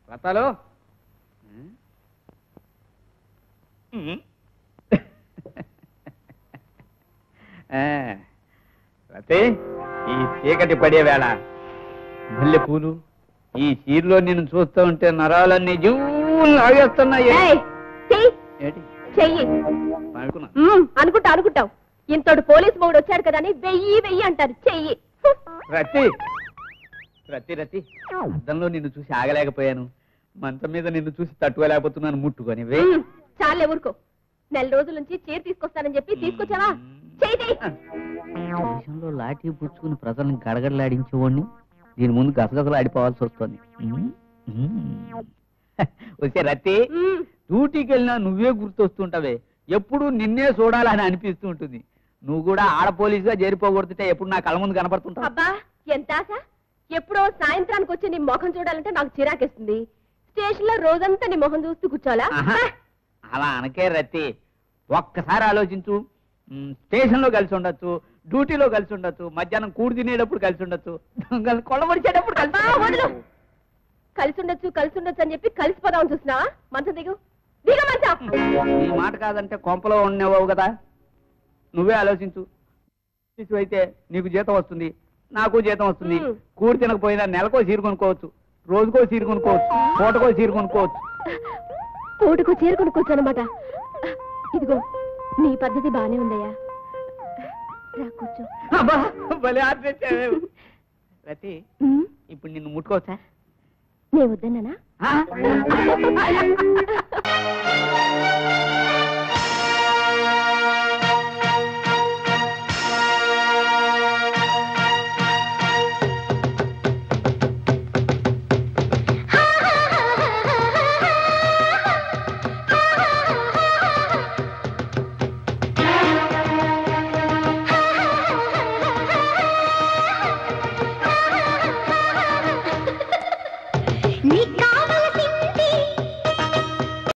రతాలు ఆ, రతి ఈ చీకటి పడే వేళ మల్లె పూలు ఈ చీరలో నేను చూస్తూ ఉంటే నరాలన్నీ జీవులు లాగేస్తున్నాయి ఏయ్, చెయ్యి ఏంటి చెయ్యి అనుకున్నా మ్మ్, అనుకుంటా అనుకుంటావు ఇంతోడు పోలీస్ మొగుడు వచ్చాడు కదా అని వెయ్యి వెయ్యి అంటారు చెయ్యి హ్మ్. రతి రతి రతి అద్దంలో నిన్ను చూసి ఆగలేకపోయాను మంచం మీద నిన్ను చూసి తట్టుకోలేకపోతున్నాను ముట్టుకొని వే మ్మ్, చాలే ఊరుకో నెల రోజుల నుంచి చీర తీసుకొస్తానని చెప్పి తీసుకొచ్చావా చెయ్యి దేశంలో లాఠీ పుచ్చుకుని ప్రజల్ని గడగడలాడించేవాడిని దీని ముందు గసగసలు ఆడిపోవాల్సి వస్తుంది వచ్చే రతి మ్మ్, డ్యూటీకి వెళ్ళినా నువ్వే గుర్తొస్తుంటావే ఎప్పుడు నిన్నే చూడాలని అనిపిస్తూ ఉంటుంది నువ్వు కూడా ఆడ పోలీసుగా చేరిపోగొడుతుంటే ఎప్పుడు నా కళ్ళ ముందు కనపడుతుంటావు అబ్బా ఎంత ఆశ ఎప్పుడో సాయంత్రానికి వచ్చి నీ మొహం చూడాలంటే నాకు చిరాకేస్తుంది స్టేషన్ లో రోజంతా నీ మొహం చూస్తూ కూర్చోవాలా ఆహా. అలా అనకే రతి ఒక్కసారి ఆలోచించు మ్, స్టేషన్లో కలిసి ఉండొచ్చు డ్యూటీలో కలిసి ఉండొచ్చు మధ్యాహ్నం కూడి తినేటప్పుడు కలిసి ఉండొచ్చు దొంగలు కొల్లబడిచేటప్పుడు కలిసి అబ్బా, ఉండొచ్చు. వదిలు. కలిసి ఉండొచ్చు కలిసి ఉండొచ్చు అని చెప్పి కలిసిపోదామని చూస్తున్నావా మంచం దిగు దిగ మంచం నీ మాట కాదంటే కొంపలో ఉండేవావు కదా నువ్వే ఆలోచించు శిశు అయితే నీకు జీతం వస్తుంది నాకు జీతం వస్తుంది మ్. కూడి తినకపోయినా నెలకో చీర కొనుక్కోవచ్చు రోజుకో చీర కొనుక్కోవచ్చు పూటకో చీర కొనుక్కోవచ్చు కోటుకు చేరుకొనుకోవచ్చు అనమాట ఇదిగో నీ పద్ధతి బానే ఉందయ్యా రా కూర్చో అబ్బా, భలే ఆర్డర్ చేసావే. రతి ఉమ్, ఇప్పుడు నిన్ను ముట్టుకోవచ్చా నే వద్దన్నానా ఆ?